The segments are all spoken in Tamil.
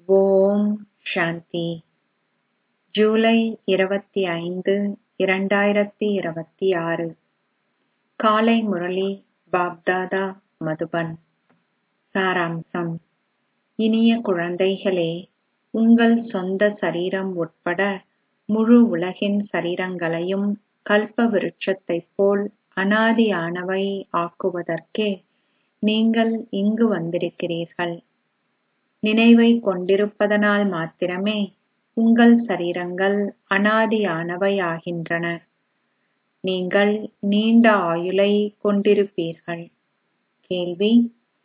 ஓம் சாந்தி ஜூலை இருபத்தி ஐந்து இரண்டாயிரத்தி இருபத்தி ஆறு காலை முரளி பாப்தாதா மதுபன் சாராம்சம் இனிய குழந்தைகளே உங்கள் சொந்த சரீரம் உட்பட முழு உலகின் சரீரங்களையும் கல்ப விருட்சத்தைப் போல் அனாதியானவை ஆக்குவதற்கே நீங்கள் இங்கு வந்திருக்கிறீர்கள் நினைவைக் கொண்டிருப்பதனால் மாத்திரமே உங்கள் சரீரங்கள் அனாதியானவை ஆகின்றன நீங்கள் நீண்ட ஆயுளைக் கொண்டிருப்பீர்கள் கேள்வி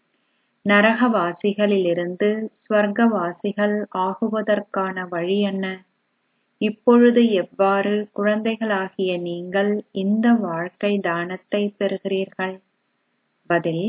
நரகவாசிகளிலிருந்து சுவர்க்கவாசிகள் ஆகுவதற்கான வழி என்ன இப்பொழுது எவ்வாறு குழந்தைகளாகிய நீங்கள் இந்த வாழ்க்கை தானத்தைப் பெறுகிறீர்கள் பதில்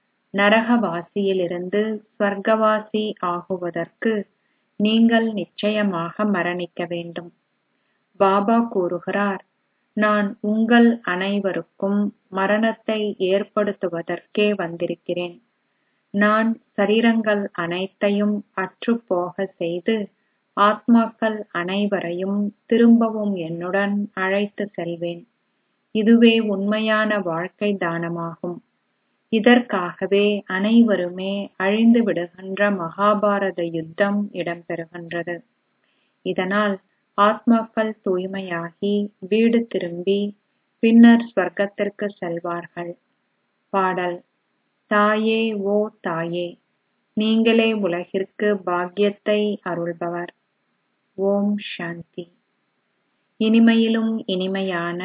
நரகவாசியிலிருந்து சுவர்க்கவாசி ஆகுவதற்கு நீங்கள் நிச்சயமாக மரணிக்க வேண்டும் பாபா கூறுகிறார் நான் உங்கள் அனைவருக்கும் மரணத்தை ஏற்படுத்துவதற்கே வந்திருக்கிறேன் நான் சரீரங்கள் அனைத்தையும் அற்றுப்போகச் செய்து ஆத்மாக்கள் அனைவரையும் திரும்பவும் என்னுடன் அழைத்துச் செல்வேன் இதுவே உண்மையான வாழ்க்கை தானமாகும் இதற்காகவே அனைவருமே அழிந்து விடுகின்ற மகாபாரத யுத்தம் இடம்பெறுகின்றது இதனால் ஆத்மாக்கள் தூய்மையாகி வீடு திரும்பி பின்னர் ஸ்வர்க்கத்திற்கு செல்வார்கள் பாடல் தாயே ஓ தாயே நீங்களே உலகிற்கு பாக்கியத்தை அருள்பவர் ஓம் சாந்தி இனிமையிலும் இனிமையான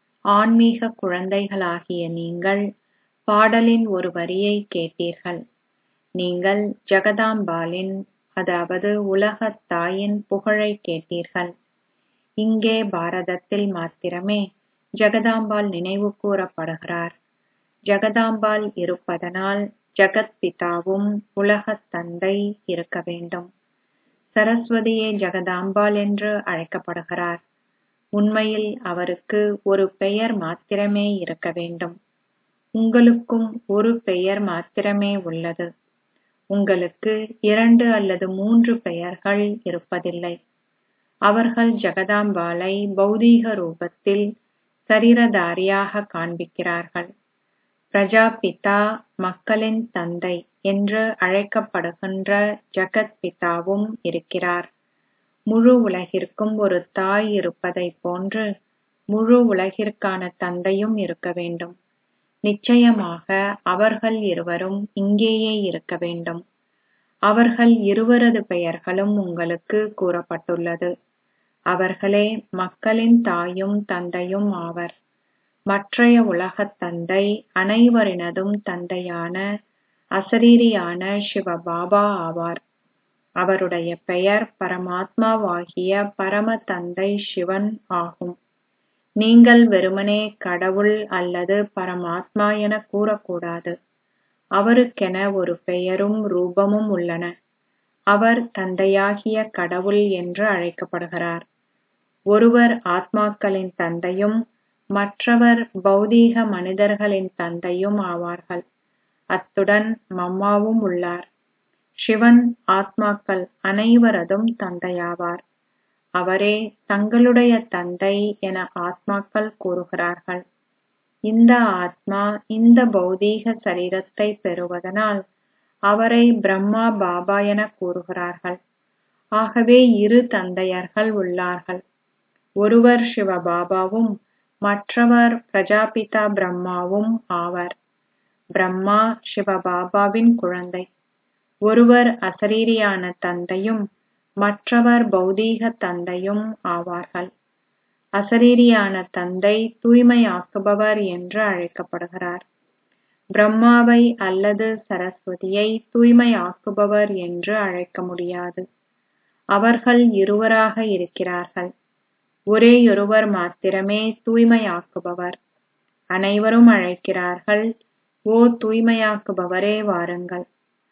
ஆன்மீக குழந்தைகளாகிய நீங்கள் பாடலின் ஒரு வரியை கேட்டீர்கள் நீங்கள் ஜெகதாம்பாளின் அதாவது உலகத் தாயின் புகழைக் கேட்டீர்கள் இங்கே பாரதத்தில் மாத்திரமே ஜெகதாம்பாள் நினைவு கூறப்படுகிறார் ஜெகதாம்பாள் இருப்பதனால் ஜெகத் பிதாவும் உலகத் தந்தை இருக்க வேண்டும் சரஸ்வதியே ஜெகதாம்பாள் என்று அழைக்கப்படுகிறார் உண்மையில் அவருக்கு ஒரு பெயர் மாத்திரமே இருக்க வேண்டும் உங்களுக்கும் ஒரு பெயர் மாத்திரமே உள்ளது உங்களுக்கு இரண்டு அல்லது மூன்று பெயர்கள் இருப்பதில்லை அவர்கள் ஜெகதாம்பாளை பௌதீக ரூபத்தில் சரீரதாரியாக காண்பிக்கிறார்கள் பிரஜாபிதா மக்களின் தந்தை என்று அழைக்கப்படுகின்ற ஜெகத் பிதாவும் இருக்கிறார் முழு உலகிற்கும் ஒரு தாய் இருப்பதைப் போன்று முழு உலகிற்கான தந்தையும் இருக்க வேண்டும் நிச்சயமாக அவர்கள் இருவரும் இங்கேயே இருக்க வேண்டும் அவர்கள் இருவரது பெயர்களும் உங்களுக்கு கூறப்பட்டுள்ளது அவர்களே மக்களின் தாயும் தந்தையும் ஆவர் மற்றைய உலகத் தந்தை அனைவரினதும் தந்தையான அசரீரியான சிவபாபா ஆவார் அவருடைய பெயர் பரமாத்மாவாகிய பரம தந்தை சிவன் ஆகும் நீங்கள் வெறுமனே கடவுள் அல்லது பரமாத்மா என கூறக்கூடாது அவருக்கென ஒரு பெயரும் ரூபமும் உள்ளன அவர் தந்தையாகிய கடவுள் என்று அழைக்கப்படுகிறார் ஒருவர் ஆத்மாக்களின் தந்தையும் மற்றவர் பௌதீக மனிதர்களின் தந்தையும் ஆவார்கள் அத்துடன் மம்மாவும் உள்ளார் சிவன் ஆத்மாக்கள் அனைவரதும் தந்தையாவார் அவரே தங்களுடைய தந்தை என ஆத்மாக்கள் கூறுகிறார்கள் இந்த ஆத்மா இந்த பௌதீக சரீரத்தை பெறுவதனால் அவரை பிரம்மா பாபா என கூறுகிறார்கள் ஆகவே இரு தந்தையர்கள் உள்ளார்கள் ஒருவர் சிவபாபாவும் மற்றவர் பிரஜாபிதா பிரம்மாவும் ஆவர் பிரம்மா சிவபாபாவின் குழந்தை ஒருவர் அசரீரியான தந்தையும் மற்றவர் பௌதீக தந்தையும் ஆவார்கள் அசரீரியான தந்தை தூய்மையாக்குபவர் என்று அழைக்கப்படுகிறார் பிரம்மாவை அல்லது சரஸ்வதியை தூய்மையாக்குபவர் என்று அழைக்க முடியாது அவர்கள் இருவராக இருக்கிறார்கள் ஒரேயொருவர் மாத்திரமே தூய்மையாக்குபவர் அனைவரும் அழைக்கிறார்கள் ஓ தூய்மையாக்குபவரே வாருங்கள்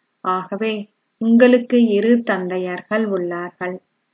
ஆகவே உங்களுக்கு இரு தந்தையர்கள் உள்ளார்கள்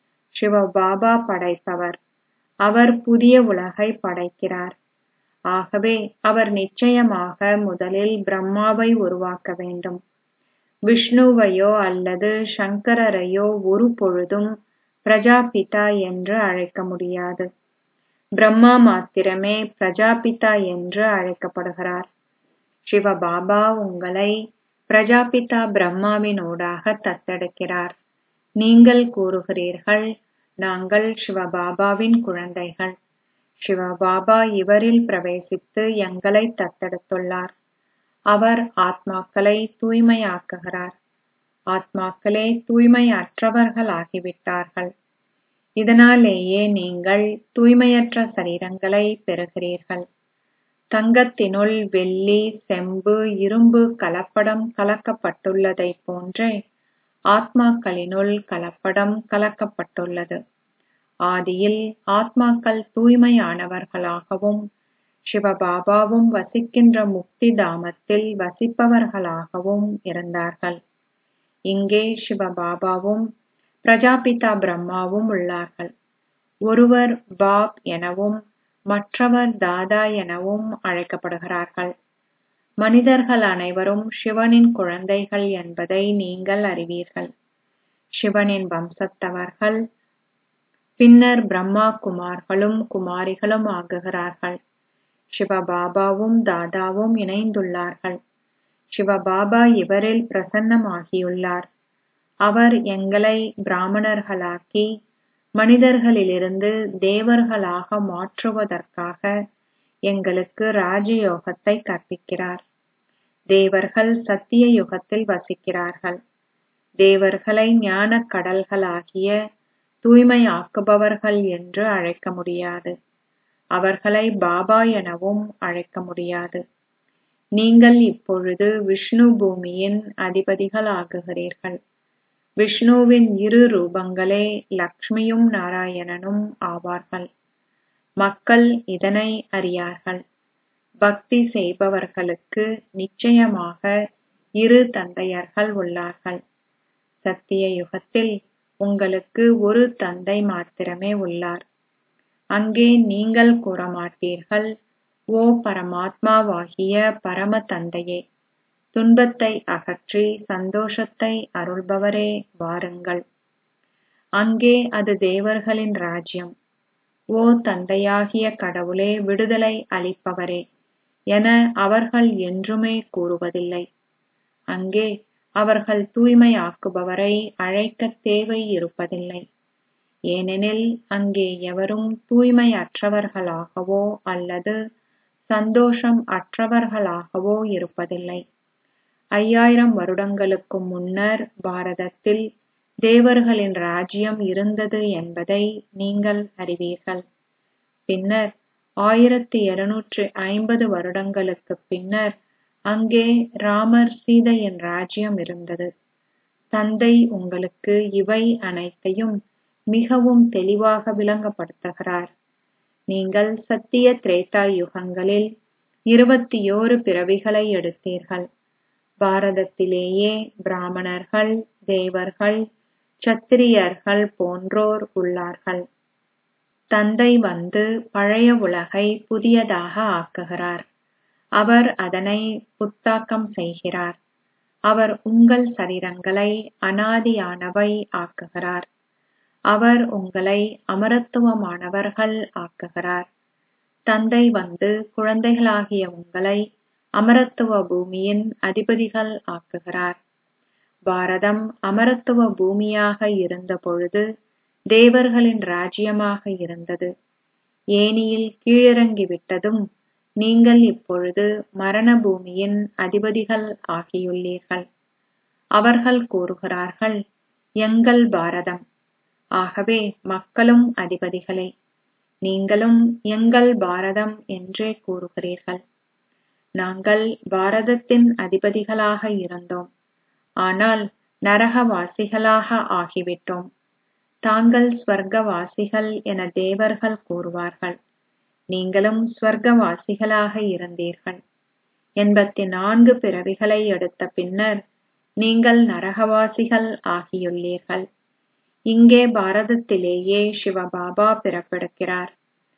சிவபாபா படைப்பவர் அவர் புதிய உலகை படைக்கிறார் ஆகவே அவர் நிச்சயமாக முதலில் பிரம்மாவை உருவாக்க வேண்டும் விஷ்ணுவையோ அல்லது சங்கரரையோ ஒரு பொழுதும் பிரஜாபிதா என்று அழைக்க முடியாது பிரம்மா மாத்திரமே பிரஜாபிதா என்று அழைக்கப்படுகிறார் சிவபாபா உங்களை பிரஜாபிதா பிரம்மாவினூடாக தத்தெடுக்கிறார் நீங்கள் கூறுகிறீர்கள் நாங்கள் சிவபாபாவின் குழந்தைகள் சிவபாபா இவரில் பிரவேசித்து எங்களை தத்தெடுத்துள்ளார் அவர் ஆத்மாக்களை தூய்மையாக்குகிறார் ஆத்மாக்களே தூய்மையற்றவர்களாகிவிட்டார்கள் இதனாலேயே நீங்கள் தூய்மையற்ற சரீரங்களை பெறுகிறீர்கள் தங்கத்தினுள் வெள்ளி செம்பு இரும்பு கலப்படம் கலக்கப்பட்டுள்ளதைப் போன்றே ஆத்மாக்களினுள் கலப்படம் கலக்கப்பட்டுள்ளது ஆதியில் ஆத்மாக்கள் தூய்மையானவர்களாகவும் சிவபாபாவும் வசிக்கின்ற முக்தி தாமத்தில் வசிப்பவர்களாகவும் இருந்தார்கள் இங்கே சிவபாபாவும் பிரஜாபிதா பிரம்மாவும் உள்ளார்கள் ஒருவர் பாப் எனவும் மற்றவர் தாதா எனவும் அழைக்கப்படுகிறார்கள் மனிதர்கள் அனைவரும் சிவனின் குழந்தைகள் என்பதை நீங்கள் அறிவீர்கள் சிவனின் வம்சத்தவர்கள் பின்னர் பிரம்மா குமார்களும் குமாரிகளும் ஆகுகிறார்கள் சிவபாபாவும் தாதாவும் இணைந்துள்ளார்கள் சிவபாபா இவரில் பிரசன்னமாகியுள்ளார் அவர் எங்களை பிராமணர்களாக்கி மனிதர்களிலிருந்து தேவர்களாக மாற்றுவதற்காக எங்களுக்கு ராஜயோகத்தை கற்பிக்கிறார் தேவர்கள் சத்திய யுகத்தில் வசிக்கிறார்கள் தேவர்களை ஞான கடல்களாகிய தூய்மையாக்குபவர்கள் என்று அழைக்க முடியாது அவர்களை பாபா எனவும் அழைக்க முடியாது நீங்கள் இப்பொழுது விஷ்ணு பூமியின் அதிபதிகளாகுகிறீர்கள் விஷ்ணுவின் இரு ரூபங்களே லக்ஷ்மியும் நாராயணனும் ஆவார்கள் மக்கள் இதனை அறியார்கள் பக்தி செய்பவர்களுக்கு நிச்சயமாக இரு தந்தையர்கள் உள்ளார்கள் சத்திய யுகத்தில் உங்களுக்கு ஒரு தந்தை மாத்திரமே உள்ளார் அங்கே நீங்கள் கூறமாட்டீர்கள் ஓ பரமாத்மாவாகிய பரம தந்தையே துன்பத்தை அகற்றி சந்தோஷத்தை அருள்பவரே வாருங்கள் அங்கே அது தேவர்களின் ராஜ்யம் ஓ தந்தையாகிய கடவுளே விடுதலை அளிப்பவரே என அவர்கள் என்றுமே கூறுவதில்லை அங்கே அவர்கள் தூய்மையாக்குபவரை அழைக்க தேவை இருப்பதில்லை ஏனெனில் அங்கே எவரும் தூய்மையற்றவர்களாகவோ அல்லது சந்தோஷம் அற்றவர்களாகவோ இருப்பதில்லை ஐயாயிரம் வருடங்களுக்கு முன்னர் பாரதத்தில் தேவர்களின் ராஜ்யம் இருந்தது என்பதை நீங்கள் அறிவீர்கள் பின்னர் ஆயிரத்தி இருநூற்றி ஐம்பது வருடங்களுக்கு பின்னர் அங்கே ராமர் சீதையின் ராஜ்யம் இருந்தது தந்தை உங்களுக்கு இவை அனைத்தையும் மிகவும் தெளிவாக விளங்கப்படுத்துகிறார் நீங்கள் சத்திய திரேதா யுகங்களில் இருபத்தியோரு பிறவிகளை எடுத்தீர்கள் பாரதத்திலேயே பிராமணர்கள் தேவர்கள் சத்திரியர்கள் போன்றோர் உள்ளார்கள் தந்தை வந்து பழைய உலகை புதியதாக ஆக்குகிறார் அவர் அதனை புத்தாக்கம் செய்கிறார் அவர் உங்கள் சரீரங்களை அனாதியானவை ஆக்குகிறார் அவர் உங்களை அமரத்துவமானவர்கள் ஆக்குகிறார் தந்தை வந்து குழந்தைகளாகிய உங்களை அமரத்துவ பூமியின் அதிபதிகள் ஆக்குகிறார் பாரதம் அமரத்துவ பூமியாக இருந்த பொழுது தேவர்களின் ராஜ்யமாக இருந்தது ஏனியில் கீழிறங்கிவிட்டதும் நீங்கள் இப்பொழுது மரண பூமியின் அதிபதிகள் ஆகியுள்ளீர்கள் அவர்கள் கூறுகிறார்கள் எங்கள் பாரதம் ஆகவே மக்களும் அதிபதிகளே நீங்களும் எங்கள் பாரதம் என்றே கூறுகிறீர்கள் நாங்கள் பாரதத்தின் அதிபதிகளாக இருந்தோம் ஆனால் நரகவாசிகளாக ஆகிவிட்டோம் தாங்கள் ஸ்வர்க்கவாசிகள் என தேவர்கள் கூறுவார்கள் நீங்களும் ஸ்வர்க்கவாசிகளாக இருந்தீர்கள் எண்பத்தி நான்கு பிறவிகளை எடுத்த பின்னர் நீங்கள் நரகவாசிகள் ஆகியுள்ளீர்கள் இங்கே பாரதத்திலேயே சிவபாபா பிறப்பெடுக்கிறார்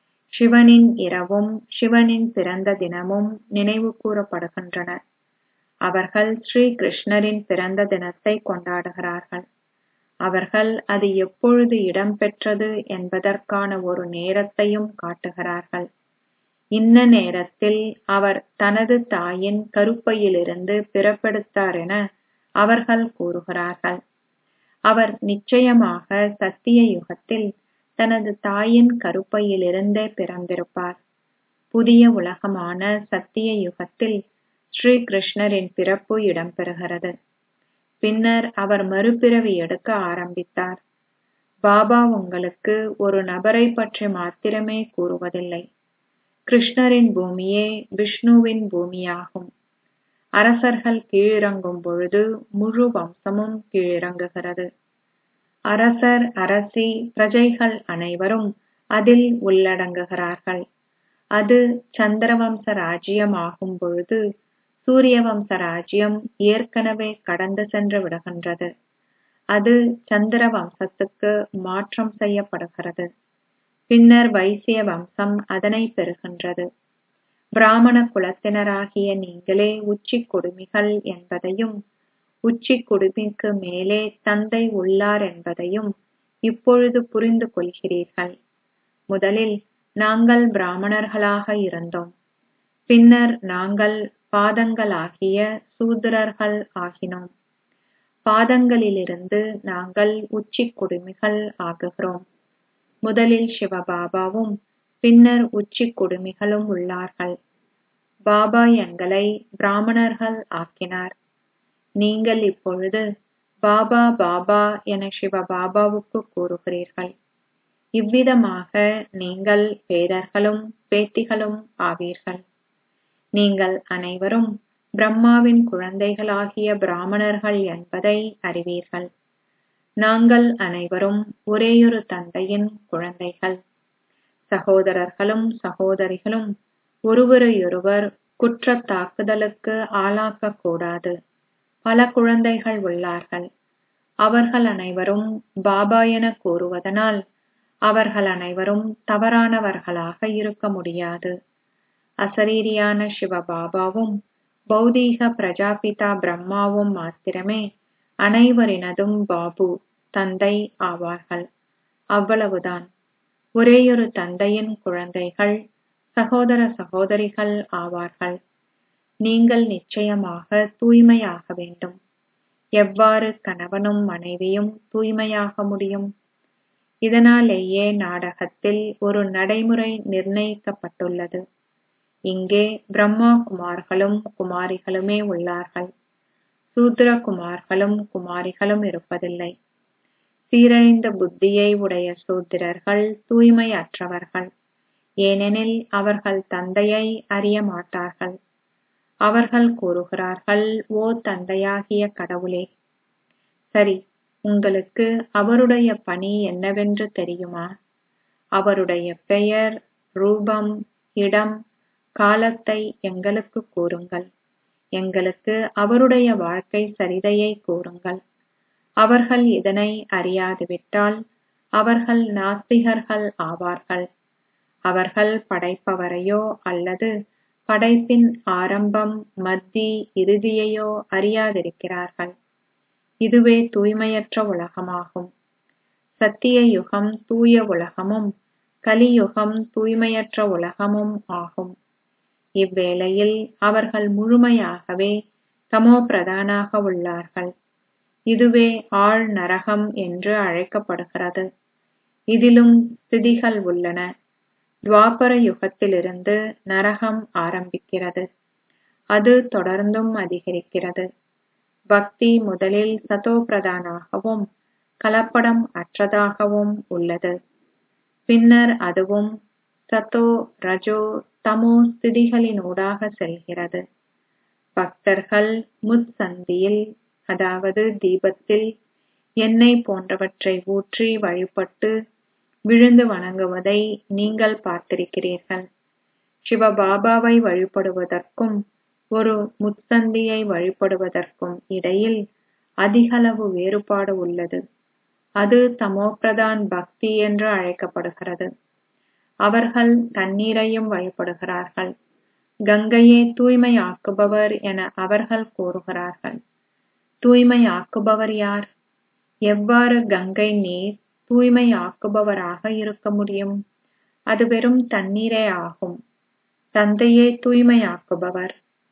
சிவனின் இரவும் சிவனின் பிறந்த தினமும் நினைவு கூறப்படுகின்றன அவர்கள் ஸ்ரீ கிருஷ்ணரின் பிறந்த தினத்தை கொண்டாடுகிறார்கள் அவர்கள் அது எப்பொழுது இடம்பெற்றது என்பதற்கான ஒரு நேரத்தையும் காட்டுகிறார்கள் இன்ன நேரத்தில் அவர் தனது தாயின் கருப்பையிலிருந்து பிறப்பெடுத்தார் என அவர்கள் கூறுகிறார்கள் அவர் நிச்சயமாக சத்திய யுகத்தில் தனது தாயின் கருப்பையிலிருந்தே பிறந்திருப்பார் புதிய உலகமான சத்திய யுகத்தில் ஸ்ரீ கிருஷ்ணரின் பிறப்பு இடம்பெறுகிறது பின்னர் அவர் மறுபிறவி எடுக்க ஆரம்பித்தார் பாபா உங்களுக்கு ஒரு நபரை பற்றி மாத்திரமே கூறுவதில்லை கிருஷ்ணரின் பூமியே விஷ்ணுவின் பூமியாகும் அரசர்கள் கீழிறங்கும் பொழுது முழு வம்சமும் கீழிறங்குகிறது அரசர் அரசி பிரஜைகள் அனைவரும் அதில் உள்ளடங்குகிறார்கள் அது சந்திரவம்ச ராஜ்யம் ஆகும் பொழுது சூரிய வம்ச ராஜ்யம் ஏற்கனவே கடந்து சென்று விடுகின்றது அது சந்திர வம்சத்துக்கு மாற்றம் செய்யப்படுகிறது பின்னர் வைசிய வம்சம் அதனை பெறுகின்றது பிராமண குலத்தினராகிய நீங்களே உச்சி குடுமிகள் என்பதையும் உச்சி குடுமிக்கு மேலே தந்தை உள்ளார் என்பதையும் இப்பொழுது புரிந்து கொள்கிறீர்கள் முதலில் நாங்கள் பிராமணர்களாக இருந்தோம் பின்னர் நாங்கள் பாதங்களாகிய சூத்திரர்கள் ஆகினோம் பாதங்களிலிருந்து நாங்கள் உச்சி குடுமிகள் ஆகுகிறோம் முதலில் சிவபாபாவும் பின்னர் உச்சி குடுமிகளும் உள்ளார்கள் பாபா எங்களை பிராமணர்கள் ஆக்கினார் நீங்கள் இப்பொழுது பாபா பாபா என சிவபாபாவுக்கு கூறுகிறீர்கள் இவ்விதமாக நீங்கள் பேரர்களும் பேத்திகளும் ஆவீர்கள் நீங்கள் அனைவரும் பிரம்மாவின் குழந்தைகளாகிய பிராமணர்கள் என்பதை அறிவீர்கள் நாங்கள் அனைவரும் ஒரேயொரு தந்தையின் குழந்தைகள் சகோதரர்களும் சகோதரிகளும் ஒருவரையொருவர் குற்றத் தாக்குதலுக்கு ஆளாக்கக் கூடாது பல குழந்தைகள் உள்ளார்கள் அவர்கள் அனைவரும் பாபா என கூறுவதனால் அவர்கள் அனைவரும் தவறானவர்களாக இருக்க முடியாது அசரீரியான சிவபாபாவும் பௌதீக பிரஜாபிதா பிரம்மாவும் மாத்திரமே அனைவரினதும் பாபு தந்தை ஆவார்கள் அவ்வளவுதான் ஒரேயொரு தந்தையின் குழந்தைகள் சகோதர சகோதரிகள் ஆவார்கள் நீங்கள் நிச்சயமாக தூய்மையாக வேண்டும் எவ்வாறு கணவனும் மனைவியும் தூய்மையாக முடியும் இதனாலேயே நாடகத்தில் ஒரு நடைமுறை நிர்ணயிக்கப்பட்டுள்ளது இங்கே பிரம்மா குமார்களும் குமாரிகளுமே உள்ளார்கள் சூத்திர குமார்களும் குமாரிகளும் இருப்பதில்லை சீரழிந்த புத்தியை உடைய சூத்திரர்கள் தூய்மையற்றவர்கள் ஏனெனில் அவர்கள் தந்தையை அறிய மாட்டார்கள் அவர்கள் கூறுகிறார்கள் ஓ தந்தையாகிய கடவுளே சரி உங்களுக்கு அவருடைய பணி என்னவென்று தெரியுமா அவருடைய பெயர் ரூபம் இடம் காலத்தை எங்களுக்கு கூறுங்கள் எங்களுக்கு அவருடைய வாழ்க்கை சரிதையை கூறுங்கள் அவர்கள் இதனை அறியாதுவிட்டால் அவர்கள் நாஸ்திகர்கள் ஆவார்கள் அவர்கள் படைப்பவரையோ அல்லது படைப்பின் ஆரம்பம் மத்தி இறுதியையோ அறியாதிருக்கிறார்கள் இதுவே தூய்மையற்ற உலகமாகும் சத்திய யுகம் தூய உலகமும் கலியுகம் தூய்மையற்ற உலகமும் ஆகும் இவ்வேளையில் அவர்கள் முழுமையாகவே தமோ பிரதானாக உள்ளார்கள் இதுவே ஆழ் நரகம் என்று அழைக்கப்படுகிறது இதிலும் ஸ்திதிகள் உள்ளன துவாபர யுகத்திலிருந்து நரகம் ஆரம்பிக்கிறது அது தொடர்ந்தும் அதிகரிக்கிறது பக்தி முதலில் சதோ பிரதானாகவும் கலப்படம் அற்றதாகவும் உள்ளது பின்னர் அதுவும் சதோ ரஜோ தமோ ஸ்திதிகளினூடாக செல்கிறது பக்தர்கள் முச்சந்தியில் அதாவது தீபத்தில் எண்ணெய் போன்றவற்றை ஊற்றி வழிபட்டு விழுந்து வணங்குவதை நீங்கள் பார்த்திருக்கிறீர்கள் சிவபாபாவை வழிபடுவதற்கும் ஒரு முச்சந்தியை வழிபடுவதற்கும் இடையில் அதிகளவு வேறுபாடு உள்ளது அது தமோபிரதான் பக்தி என்று அழைக்கப்படுகிறது அவர்கள் தண்ணீரையும் வழிபடுகிறார்கள் கங்கையே தூய்மையாக்குபவர் என அவர்கள் கூறுகிறார்கள் தூய்மையாக்குபவர் யார் எவ்வாறு கங்கை நீர் தூய்மையாக்குபவராக இருக்க முடியும் அது வெறும் தண்ணீரே ஆகும் தந்தையே தூய்மையாக்குபவர்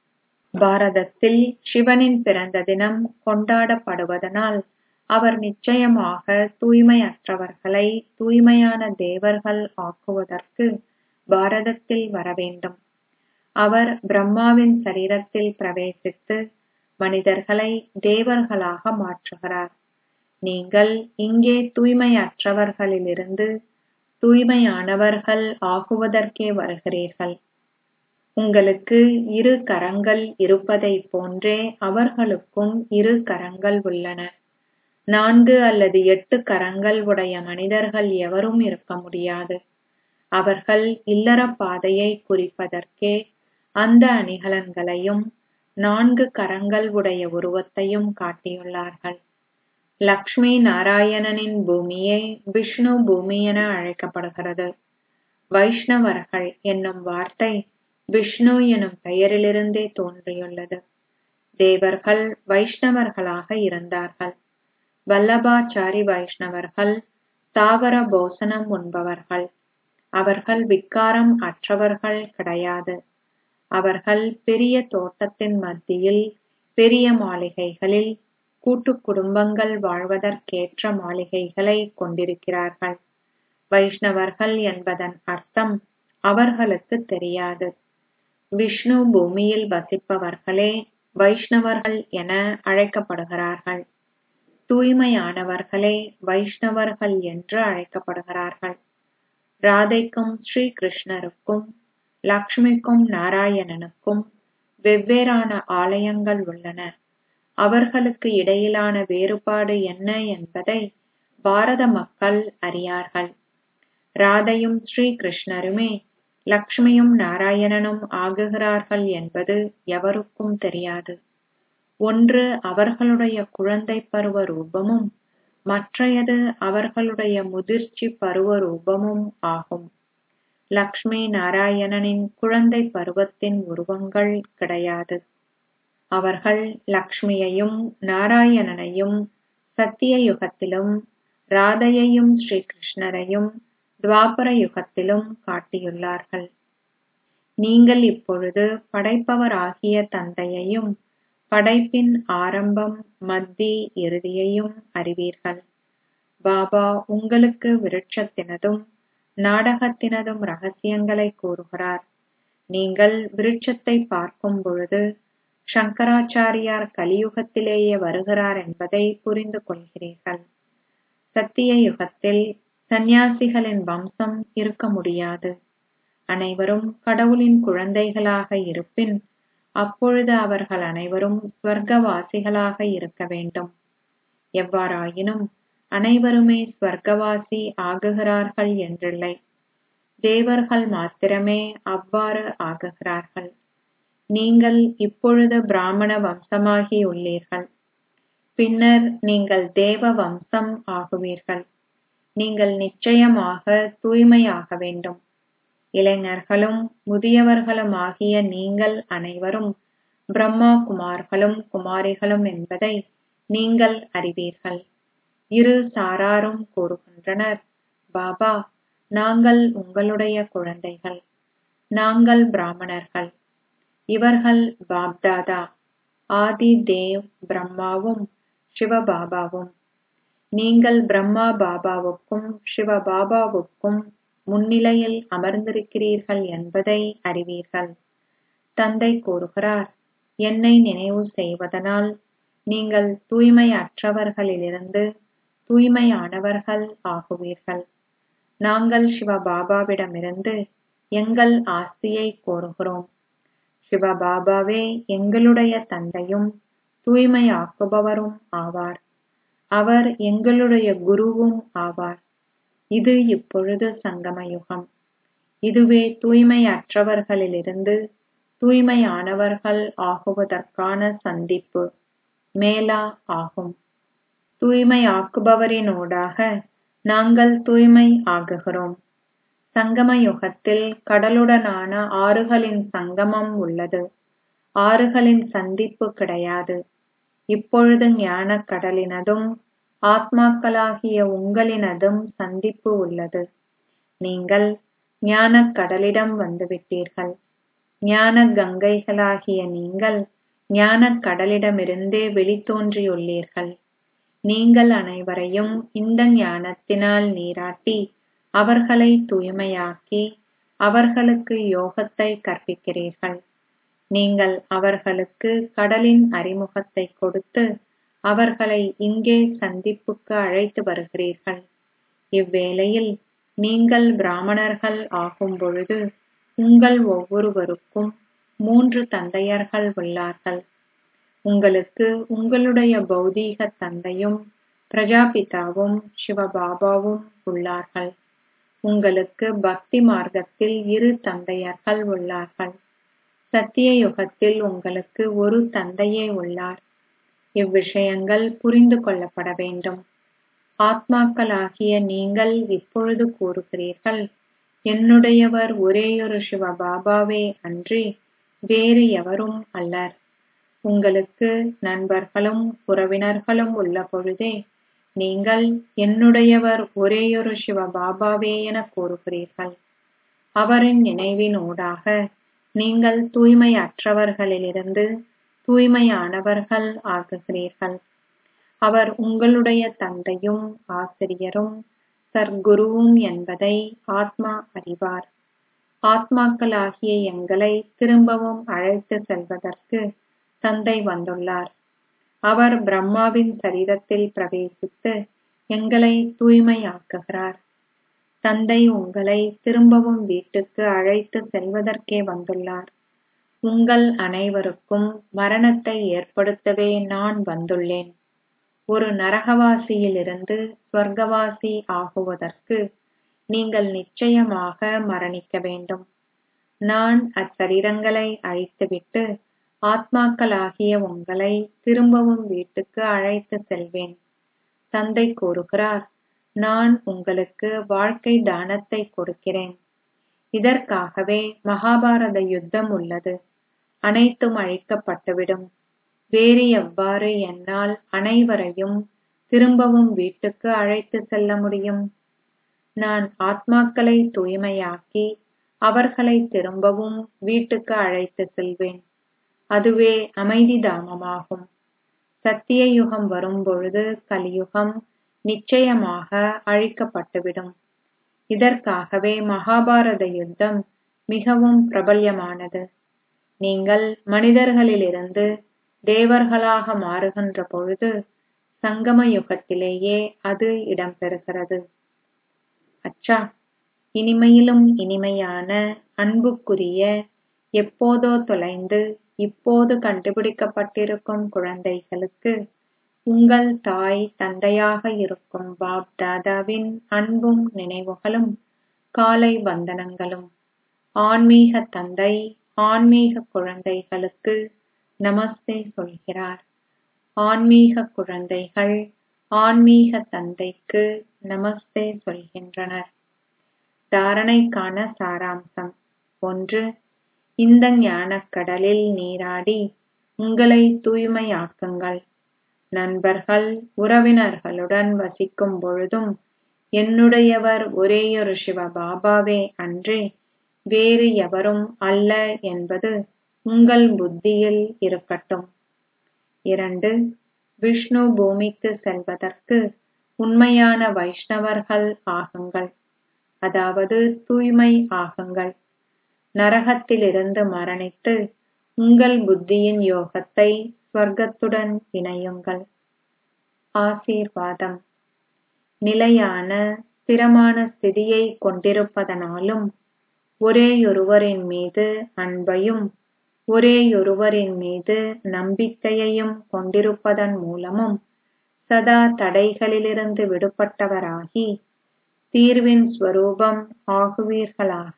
பாரதத்தில் சிவனின் பிறந்த தினம் கொண்டாடப்படுவதனால் அவர் நிச்சயமாக தூய்மையற்றவர்களை தூய்மையான தேவர்கள் ஆக்குவதற்கு பாரதத்தில் வரவேண்டும் அவர் பிரம்மாவின் சரீரத்தில் பிரவேசித்து மனிதர்களை தேவர்களாக மாற்றுகிறார் நீங்கள் இங்கே தூய்மையற்றவர்களிலிருந்து தூய்மையானவர்கள் ஆகுவதற்கே வருகிறீர்கள் உங்களுக்கு இரு கரங்கள் இருப்பதைப் போன்றே அவர்களுக்கும் இரு கரங்கள் உள்ளன நான்கு அல்லது எட்டு கரங்கள் உடைய மனிதர்கள் எவரும் இருக்க முடியாது அவர்கள் இல்லற பாதையை குறிப்பதற்கே அந்த அணிகலன்களையும் நான்கு கரங்கள் உடைய உருவத்தையும் காட்டியுள்ளார்கள் லக்ஷ்மி நாராயணனின் பூமியே விஷ்ணு பூமி என அழைக்கப்படுகிறது வைஷ்ணவர்கள் என்னும் வார்த்தை விஷ்ணு எனும் பெயரிலிருந்தே தோன்றியுள்ளது தேவர்கள் வைஷ்ணவர்களாக இருந்தார்கள் வல்லபாச்சாரி வைஷ்ணவர்கள் தாவர போசனம் உண்பவர்கள் அவர்கள் விக்காரம் அற்றவர்கள் கிடையாது அவர்கள் பெரிய தோட்டத்தின் மத்தியில் பெரிய மாளிகைகளில் கூட்டு குடும்பங்கள் வாழ்வதற்கேற்ற மாளிகைகளை கொண்டிருக்கிறார்கள் வைஷ்ணவர்கள் என்பதன் அர்த்தம் அவர்களுக்கு தெரியாது விஷ்ணு பூமியில் வசிப்பவர்களே வைஷ்ணவர்கள் என அழைக்கப்படுகிறார்கள் தூய்மையானவர்களே வைஷ்ணவர்கள் என்று அழைக்கப்படுகிறார்கள் ராதைக்கும் ஸ்ரீ கிருஷ்ணருக்கும் லக்ஷ்மிக்கும் நாராயணனுக்கும் வெவ்வேறான ஆலயங்கள் உள்ளன அவர்களுக்கு இடையிலான வேறுபாடு என்ன என்பதை பாரத மக்கள் அறியார்கள் ராதையும் ஸ்ரீ கிருஷ்ணருமே லக்ஷ்மியும் நாராயணனும் ஆகுகிறார்கள் என்பது எவருக்கும் தெரியாது ஒன்று அவர்களுடைய குழந்தை பருவ ரூபமும் மற்றையது அவர்களுடைய முதிர்ச்சி பருவ ரூபமும் ஆகும் லக்ஷ்மி நாராயணனின் குழந்தை பருவத்தின் உருவங்கள் கிடையாது அவர்கள் லக்ஷ்மியையும் நாராயணனையும் சத்திய யுகத்திலும் ராதையையும் ஸ்ரீ கிருஷ்ணரையும் துவாபர யுகத்திலும் காட்டியுள்ளார்கள் நீங்கள் இப்பொழுது படைப்பவராகிய தந்தையையும் படைப்பின் ஆரம்பம் மத்தி இறுதியையும் அறிவீர்கள் பாபா உங்களுக்கு விருட்சத்தினதும் நாடகத்தினதும் ரகசியங்களை கூறுகிறார் நீங்கள் விருட்சத்தை பார்க்கும் பொழுது சங்கராச்சாரியார் கலியுகத்திலேயே வருகிறார் என்பதை புரிந்து கொள்கிறீர்கள் சத்திய யுகத்தில் சந்நியாசிகளின் வம்சம் இருக்க முடியாது அனைவரும் கடவுளின் குழந்தைகளாக இருப்பின் அப்பொழுது அவர்கள் அனைவரும் ஸ்வர்க்கவாசிகளாக இருக்க வேண்டும் எவ்வாறாயினும் அனைவருமே ஸ்வர்க்கவாசி ஆகுகிறார்கள் என்றில்லை தேவர்கள் மாத்திரமே அவ்வாறு ஆகுகிறார்கள் நீங்கள் இப்பொழுது பிராமண வம்சமாகி உள்ளீர்கள் பின்னர் நீங்கள் தேவ வம்சம் ஆகுவீர்கள் நீங்கள் நிச்சயமாக தூய்மையாக வேண்டும் இளைஞர்களும் முதியவர்களும் ஆகிய நீங்கள் அனைவரும் பிரம்மா குமார்களும் குமாரிகளும் என்பதை நீங்கள் அறிவீர்கள் இரு சாராரும் கூறுகின்றனர் பாபா நாங்கள் உங்களுடைய குழந்தைகள் நாங்கள் பிராமணர்கள் இவர்கள் பாப்தாதா ஆதி தேவ் பிரம்மாவும் சிவபாபாவும் நீங்கள் பிரம்மா பாபாவுக்கும் சிவபாபாவுக்கும் முன்னிலையில் அமர்ந்திருக்கிறீர்கள் என்பதை அறிவீர்கள் தந்தை கூறுகிறார் என்னை நினைவு செய்வதனால் நீங்கள் தூய்மையற்றவர்களிலிருந்து தூய்மையானவர்கள் ஆகுவீர்கள் நாங்கள் சிவபாபாவிடமிருந்து எங்கள் ஆஸ்தியை கோருகிறோம் சிவபாபாவே எங்களுடைய தந்தையும் தூய்மையாக்குபவரும் ஆவார் அவர் எங்களுடைய குருவும் ஆவார் இது இப்பொழுது சங்கம யுகம் இதுவே தூய்மையற்றவர்களிலிருந்து தூய்மையானவர்கள் ஆகுவதற்கான சந்திப்பு மேலா ஆகும் தூய்மையாக்குபவரினூடாக நாங்கள் தூய்மை ஆகுகிறோம் சங்கம யுகத்தில் கடலுடனான ஆறுகளின் சங்கமம் உள்ளது ஆறுகளின் சந்திப்பு கிடையாது இப்பொழுது ஞானக் கடலினதும் ஆத்மாக்களாகிய உங்களினதும் சந்திப்பு உள்ளது நீங்கள் ஞானக் கடலிடம் வந்துவிட்டீர்கள் ஞான கங்கைகளாகிய நீங்கள் ஞானக் கடலிடமிருந்தே வெளித்தோன்றியுள்ளீர்கள் நீங்கள் அனைவரையும் இந்த ஞானத்தினால் நீராட்டி அவர்களை தூய்மையாக்கி அவர்களுக்கு யோகத்தை கற்பிக்கிறீர்கள் நீங்கள் அவர்களுக்கு கடலின் அறிமுகத்தை கொடுத்து அவர்களை இங்கே சந்திப்புக்கு அழைத்து வருகிறீர்கள் இவ்வேளையில் நீங்கள் பிராமணர்கள் ஆகும் பொழுது உங்கள் ஒவ்வொருவருக்கும் மூன்று தந்தையர்கள் உள்ளார்கள் உங்களுக்கு உங்களுடைய பௌதீக தந்தையும் பிரஜாபிதாவும் சிவபாபாவும் உள்ளார்கள் உங்களுக்கு பக்தி மார்க்கத்தில் இரு தந்தையர்கள் உள்ளார்கள் சத்திய யுகத்தில் உங்களுக்கு ஒரு தந்தையே உள்ளார் இவ்விஷயங்கள் புரிந்து கொள்ளப்பட வேண்டும் ஆத்மாக்களாகிய நீங்கள் இப்பொழுது கூறுகிறீர்கள் என்னுடையவர் ஒரேயொரு சிவபாபாவே அன்றி வேறு எவரும் அல்லர் உங்களுக்கு நண்பர்களும் உறவினர்களும் உள்ள பொழுதே நீங்கள் என்னுடையவர் ஒரேயொரு சிவபாபாவே என கூறுகிறீர்கள் அவரின் நினைவினூடாக நீங்கள் தூய்மையற்றவர்களிலிருந்து தூய்மையானவர்கள் ஆகுகிறீர்கள் அவர் உங்களுடைய தந்தையும் ஆசிரியரும் சர்க்குருவும் என்பதை ஆத்மா அறிவார் ஆத்மாக்களாகிய எங்களை திரும்பவும் அழைத்து செல்வதற்கு தந்தை வந்துள்ளார் அவர் பிரம்மாவின் சரீரத்தில் பிரவேசித்து எங்களை தூய்மையாக்குகிறார் தந்தை உங்களை திரும்பவும் வீட்டுக்கு அழைத்து செல்வதற்கே வந்துள்ளார் உங்கள் அனைவருக்கும் மரணத்தை ஏற்படுத்தவே நான் வந்துள்ளேன் ஒரு நரகவாசியிலிருந்து ஸ்வர்க்கவாசி ஆகுவதற்கு நீங்கள் நிச்சயமாக மரணிக்க வேண்டும் நான் அச்சரீரங்களை அழித்துவிட்டு ஆத்மாக்களாகிய உங்களை திரும்பவும் வீட்டுக்கு அழைத்து செல்வேன் தந்தை கூறுகிறார் நான் உங்களுக்கு வாழ்க்கை தானத்தை கொடுக்கிறேன் இதற்காகவே மகாபாரத யுத்தம் உள்ளது அனைத்தும் அழிக்கப்பட்டுவிடும் வேறு எவ்வாறு என்னால் அனைவரையும் திரும்பவும் வீட்டுக்கு அழைத்து செல்ல முடியும் நான் ஆத்மாக்களை தூய்மையாக்கி அவர்களை திரும்பவும் வீட்டுக்கு அழைத்து செல்வேன் அதுவே அமைதி தாமமாகும் சத்திய யுகம் வரும்பொழுது கலியுகம் நிச்சயமாக அழிக்கப்பட்டுவிடும் இதற்காகவே மகாபாரத யுத்தம் மிகவும் பிரபல்யமானது நீங்கள் மனிதர்களிலிருந்து தேவர்களாக மாறுகின்ற பொழுது சங்கம யுகத்திலேயே அது இடம்பெறுகிறது அச்சா இனிமையிலும் இனிமையான அன்புக்குரிய எப்போதோ தொலைந்து இப்போது கண்டுபிடிக்கப்பட்டிருக்கும் குழந்தைகளுக்கு உங்கள் தாய் தந்தையாக இருக்கும் பாப் தாதாவின் அன்பும் நினைவுகளும் காலை வந்தனங்களும் ஆன்மீக தந்தை ஆன்மீக குழந்தைகளுக்கு நமஸ்தே சொல்கிறார் ஆன்மீக குழந்தைகள் ஆன்மீக தந்தைக்கு நமஸ்தே சொல்கின்றனர் தாரணைக்கான சாராம்சம் ஒன்று இந்த ஞானக் கடலில் நீராடி உங்களை தூய்மையாக்குங்கள் நண்பர்கள் உறவினர்களுடன் வசிக்கும் பொழுதும் என்னுடையவர் ஒரேயொரு சிவபாபாவே அன்றி வேறு எவரும் அல்ல என்பது உங்கள் புத்தியில் இருக்கட்டும் இரண்டு விஷ்ணு பூமிக்கு செல்வதற்கு உண்மையான வைஷ்ணவர்கள் ஆகுங்கள் அதாவது தூய்மை ஆகுங்கள் நரகத்திலிருந்து மரணித்து உங்கள் புத்தியின் யோகத்தை ஸ்வர்க்கத்துடன் இணையுங்கள் ஆசீர்வாதம் நிலையான ஸ்திரமான ஸ்திதியை கொண்டிருப்பதனாலும் ஒரேயொருவரின் மீது அன்பையும் ஒரேயொருவரின் மீது நம்பிக்கையையும் கொண்டிருப்பதன் மூலமும் சதா தடைகளிலிருந்து விடுபட்டவராகி தீர்வின் ஸ்வரூபம் ஆகுவீர்களாக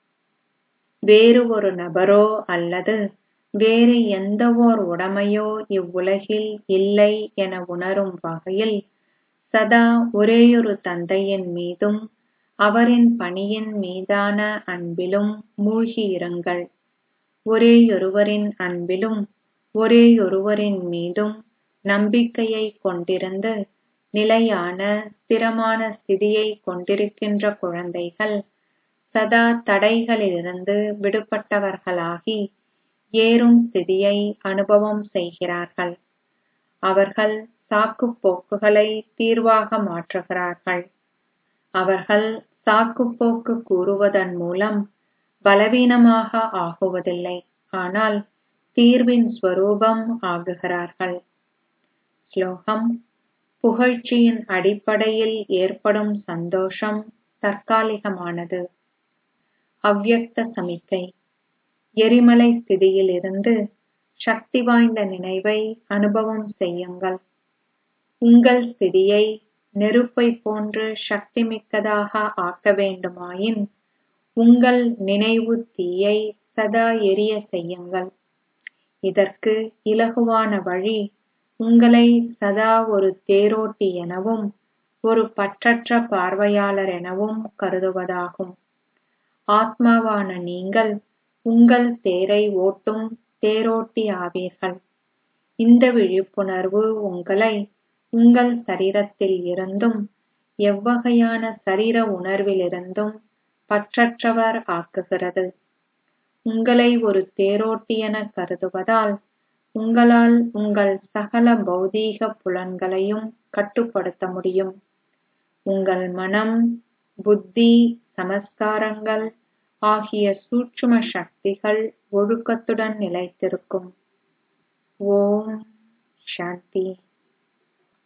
வேறு ஒரு நபரோ அல்லது வேறு எந்தவோர் உடமையோ இவ்வுலகில் இல்லை என உணரும் வகையில் சதா ஒரேயொரு தந்தையின் மீதும் அவரின் பணியின் மீதான அன்பிலும் மூழ்கியிருங்கள் ஒரேயொருவரின் அன்பிலும் ஒரேயொருவரின் மீதும் நம்பிக்கையை கொண்டிருந்து நிலையான ஸ்திரமான ஸ்திதியை கொண்டிருக்கின்ற குழந்தைகள் சதா தடைகளிலிருந்து விடுபட்டவர்களாகி ஏறும் ஸ்திதியை அனுபவம் செய்கிறார்கள் அவர்கள் சாக்குப் போக்குகளை தீர்வாக மாற்றுகிறார்கள் அவர்கள் சாக்குப்போக்கு கூறுவதன் மூலம் பலவீனமாக ஆகுவதில்லை ஆனால் தீர்வின் ஸ்வரூபம் ஆகுகிறார்கள் ஸ்லோகம் புகழ்ச்சியின் அடிப்படையில் ஏற்படும் சந்தோஷம் தற்காலிகமானது அவ்யக்த சமிக்கை எரிமலை ஸ்திதியிலிருந்து சக்தி வாய்ந்த நினைவை அனுபவம் செய்யுங்கள் உங்கள் ஸ்திதியை நெருப்பை போன்று சக்திமிக்கதாக ஆக்க வேண்டுமாயின் உங்கள் நினைவு தீயை சதா எரிய செய்யுங்கள் இதற்கு இலகுவான வழி உங்களை சதா ஒரு தேரோட்டி எனவும் ஒரு பற்றற்ற பார்வையாளர் எனவும் கருதுவதாகும் ஆத்மாவான நீங்கள் உங்கள் தேரை ஓட்டும் தேரோட்டி ஆவீர்கள் இந்த விழிப்புணர்வு உங்களை உங்கள் சரீரத்தில் இருந்தும் எவ்வகையான சரீர உணர்விலிருந்தும் பற்றற்றவர் ஆக்குகிறது உங்களை ஒரு தேரோட்டி என கருதுவதால் உங்களால் உங்கள் சகல பௌதீக புலன்களையும் கட்டுப்படுத்த முடியும் உங்கள் மனம் புத்தி சமஸ்காரங்கள் ஆகிய சூட்சும சக்திகள் ஒழுக்கத்துடன் நிலைத்திருக்கும் ஓம் சாந்தி